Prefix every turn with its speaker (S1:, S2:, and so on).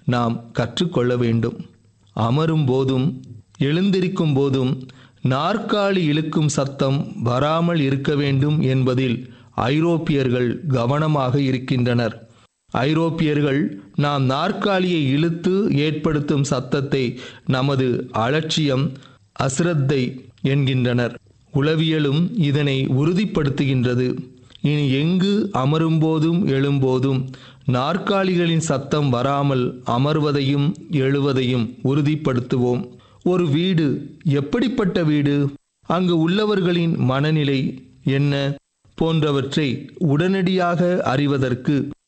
S1: நாம் கற்றுக்கொள்ள வேண்டும் அமரும் போதும் எழுந்திருக்கும் போதும் நாற்காலி இழுக்கும் சத்தம் வராமல் இருக்க வேண்டும் என்பதில் ஐரோப்பியர்கள் கவனமாக இருக்கின்றனர் ஐரோப்பியர்கள் நாம் நாற்காலியை இழுத்து ஏற்படுத்தும் சத்தத்தை நமது அலட்சியம் அசிரத்தை என்கின்றனர் உளவியலும் இதனை உறுதிப்படுத்துகின்றது இனி எங்கு அமரும்போதும் எழும்போதும் நாற்காலிகளின் சத்தம் வராமல் அமர்வதையும் எழுவதையும் உறுதிப்படுத்துவோம் ஒரு வீடு எப்படிப்பட்ட வீடு அங்கு உள்ளவர்களின் மனநிலை என்ன போன்றவற்றை உடனடியாக அறிவதற்கு